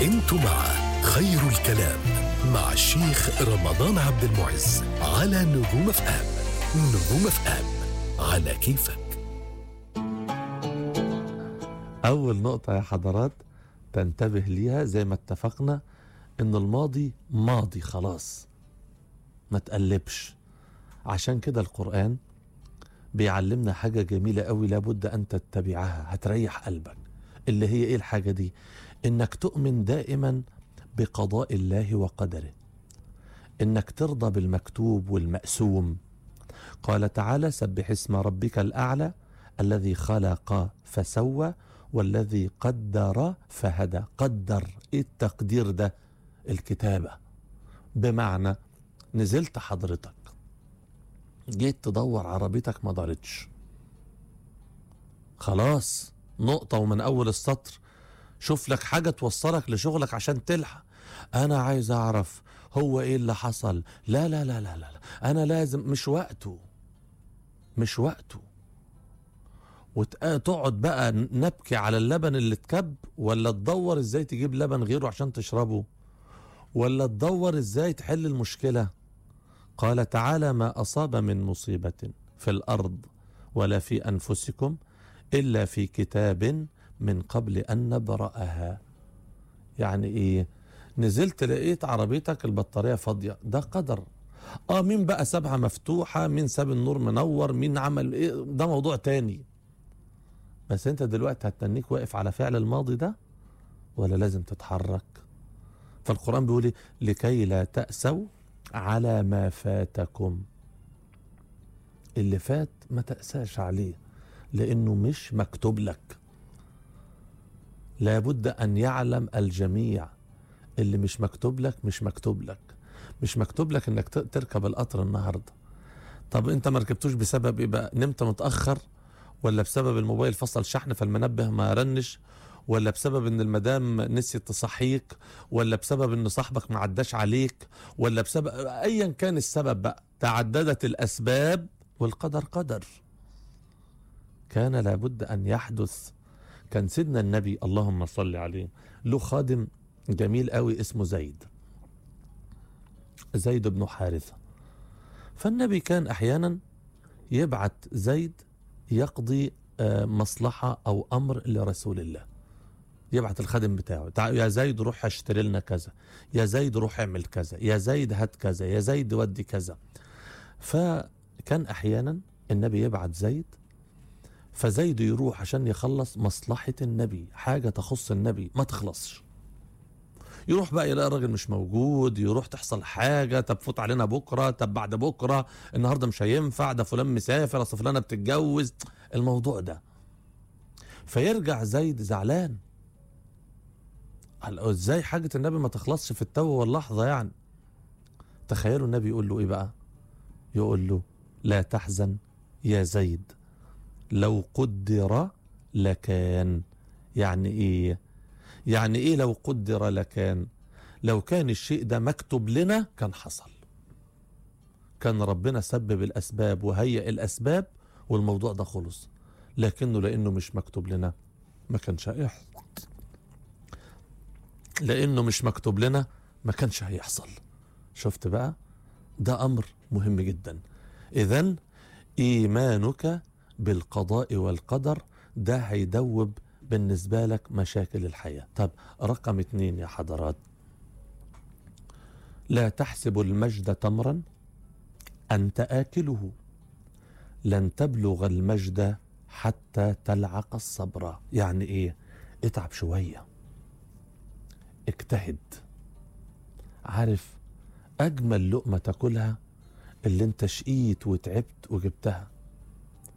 انتوا مع خير الكلام مع الشيخ رمضان عبد المعز على نجوم اف ام نجوم اف ام على كيفك أول نقطة يا حضرات تنتبه ليها زي ما اتفقنا إن الماضي ماضي خلاص ما تقلبش عشان كده القرآن بيعلمنا حاجة جميلة قوي لابد أن تتبعها هتريح قلبك اللي هي إيه الحاجة دي إنك تؤمن دائما بقضاء الله وقدره إنك ترضى بالمكتوب والمقسوم قال تعالى سبح اسم ربك الأعلى الذي خلق فسوى والذي قدر فهدى قدر ايه التقدير ده الكتابة بمعنى نزلت حضرتك جيت تدور عربيتك ما دارتش خلاص نقطة ومن أول السطر شوف لك حاجة توصلك لشغلك عشان تلحق أنا عايز أعرف هو إيه اللي حصل لا لا لا لا لا لا. أنا لازم مش وقته مش وقته وتقعد بقى نبكي على اللبن اللي اتكب ولا تدور ازاي تجيب لبن غيره عشان تشربه ولا تدور ازاي تحل المشكلة قال تعالى ما أصاب من مصيبة في الأرض ولا في أنفسكم إلا في كتاب من قبل أن نبرأها يعني إيه نزلت لقيت عربيتك البطارية فاضية ده قدر اه مين بقى سابها مفتوحة مين ساب النور منور مين عمل ايه ده موضوع تاني بس انت دلوقتي هتتنيك واقف على فعل الماضي ده ولا لازم تتحرك فالقرآن بيقول إيه؟ لكي لا تأسوا على ما فاتكم اللي فات ما تأساش عليه لأنه مش مكتوب لك لابد أن يعلم الجميع اللي مش مكتوب لك مش مكتوب لك مش مكتوب لك انك ت- تركب القطر النهارده طب انت ما ركبتوش بسبب ايه بقى نمت متاخر ولا بسبب الموبايل فصل شحن فالمنبه ما رنش ولا بسبب ان المدام نسيت تصحيك ولا بسبب ان صاحبك ما عداش عليك ولا بسبب ايا كان السبب بقى تعددت الاسباب والقدر قدر كان لابد ان يحدث كان سيدنا النبي اللهم صل عليه له خادم جميل قوي اسمه زيد زيد بن حارثة فالنبي كان أحيانا يبعت زيد يقضي آه، مصلحة أو أمر لرسول الله يبعت الخادم بتاعه تعال يا زيد روح اشتري لنا كذا يا زيد روح اعمل كذا يا زيد هات كذا يا زيد ودي كذا فكان أحيانا النبي يبعت زيد فزيد يروح عشان يخلص مصلحة النبي حاجة تخص النبي ما تخلصش يروح بقى يلاقي الراجل مش موجود يروح تحصل حاجة طب فوت علينا بكرة طب بعد بكرة النهاردة مش هينفع ده فلان مسافر اصل فلانة بتتجوز الموضوع ده فيرجع زيد زعلان قال ازاي حاجة النبي ما تخلصش في التو واللحظة يعني تخيلوا النبي يقول له ايه بقى يقول له لا تحزن يا زيد لو قدر لكان يعني ايه يعني ايه لو قدر لكان لو كان الشيء ده مكتوب لنا كان حصل كان ربنا سبب الاسباب وهيئ الاسباب والموضوع ده خلص لكنه لانه مش مكتوب لنا ما كانش هيحصل لانه مش مكتوب لنا ما كانش هيحصل شفت بقى ده امر مهم جدا اذا ايمانك بالقضاء والقدر ده هيدوب بالنسبة لك مشاكل الحياة طب رقم اتنين يا حضرات لا تحسب المجد تمرا أنت آكله لن تبلغ المجد حتى تلعق الصبر يعني إيه اتعب شوية اجتهد عارف أجمل لقمة تاكلها اللي انت شقيت وتعبت وجبتها